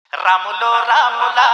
రాములో రాములా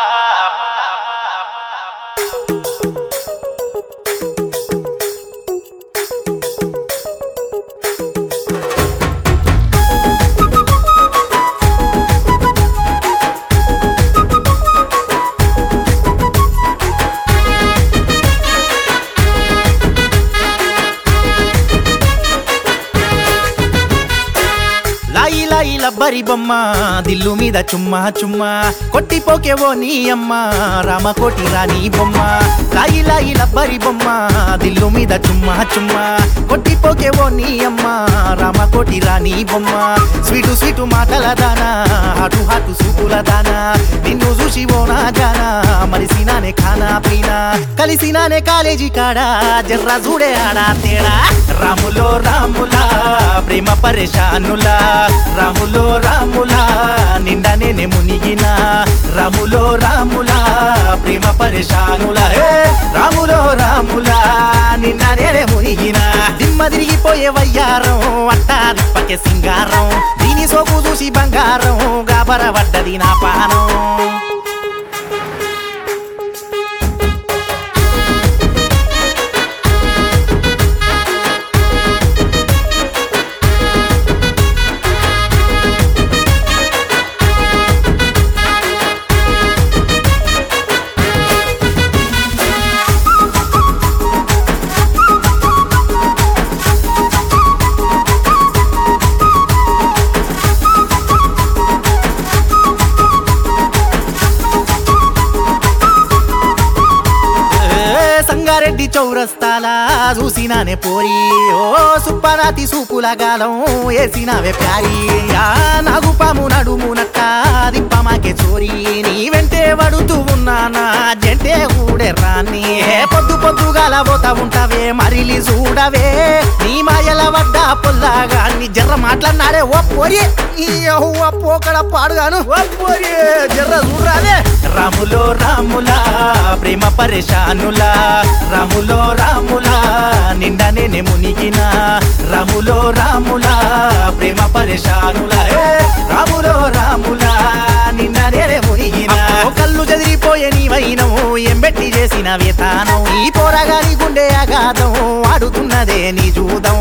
లాయి లాయి లబ్బరి బొమ్మ దిల్లు మీద చుమ్మా చుమ్మా కొట్టిపోకేవో నీ అమ్మ రామకోటి రాణి బొమ్మ లాయి లాయి లబ్బరి బొమ్మ దిల్లు మీద చుమ్మా చుమ్మా కొట్టిపోకేవో నీ అమ్మ రామకోటి రాణి బొమ్మ స్వీటు స్వీటు మాటల దానా హాటు హాటు సూపుల దానా నిన్ను చూసి ఓ నా జానా మరిసినానే ఖానా పీనా కలిసినానే కాలేజీ కాడా జర్రా చూడే ఆడా తేడా రాములో రాములా ప్రేమ పరేషానులా రాములో రాములా నిండా నేనే మునిగిన రాములో రాములా ప్రేమ పరేషానులా హే! రాములో రాములా నిండా నేనే మునిగిన దిమ్మ తిరిగిపోయే వయ్యారం అట్టా దిప్పకే సింగారం దీని సోకు చూసి బంగారం గాబర పడ్డది నా పానం ఏ సంగారెడ్డి చౌరస్తాలా చూసినానే పోరి ఓ సుప్పనాతి సూపుల గాలం ఏసినావే ప్యారి ఆ నాగుపాము నడుము నట్ట దిప్పమాకే చోరి నీ వెంటే వడుతూ ఉన్నానా జంటే ఊడే రాని ఏ పొద్దు పొద్దుగాల పోతా ఉంటావే మరిలి చూడవే నీ మాయల వడ్డ పొల్లాగా నీ జర్ర మాట్లాడినాడే ఓ పోరి ఈ యెహోవా పోకడ పాడుగాను ఓ పోరి జర్ర చూడరాదే రాములో రాములా ప్రేమ పరేషానులా రాములో రాములా నిండా నేనే మునిగిన రాములో రాములా ప్రేమ పరేషానులా ఏ రాములో రాములా నిండా నేనే మునిగిన కళ్ళు చెదిరిపోయే నీ వైనం ఎంబెట్టి చేసిన వేతానం ఈ పోరగాని గుండె అగాధం ఆడుతున్నదే నీ జూదం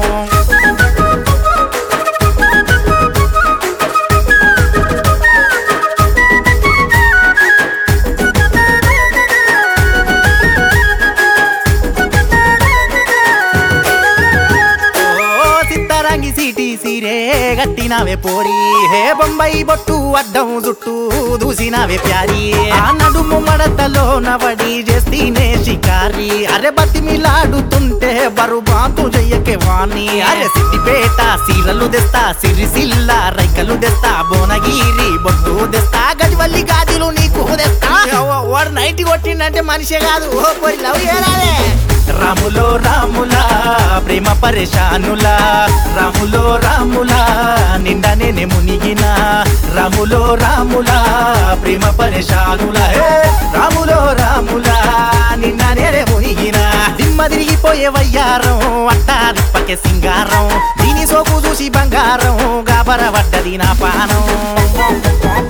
ఓ సిత్తరంగి సిటీ సిరే గట్టినవే పోరి హే బొంబాయి బొట్టు అడ్డం జుట్టు దూసినవే ప్యారి ఆ నడుము మడతలో నవడి చేస్తీనే షికారి అరే బతిమిలాడుతుంటే బరుబాతు చెయ్యకే వాణి అరే సిద్దిపేట సీరలు తెస్తా సిరిసిల్ల రైకలు తెస్తా భువనగిరి బొట్టు తెస్తా గజవల్లి గాజులు నీకు తెస్తా వాడు నైట్ కొట్టిండంటే మనిషే కాదు ఓ పోయి లవ్ చేయాలే రాములో రాములా ప్రేమ పరేషానులా రాములో రాములా నిండా నేనే మునిగిన రాములో రాములా ప్రేమ పరేషానులా హే! రాములో రాములా నిండా నేనే మునిగిన దిమ్మ తిరిగిపోయే వయ్యారం అట్టా దిప్పకే సింగారం దీని సోకు చూసి బంగారం గాబర పడ్డది నా పానం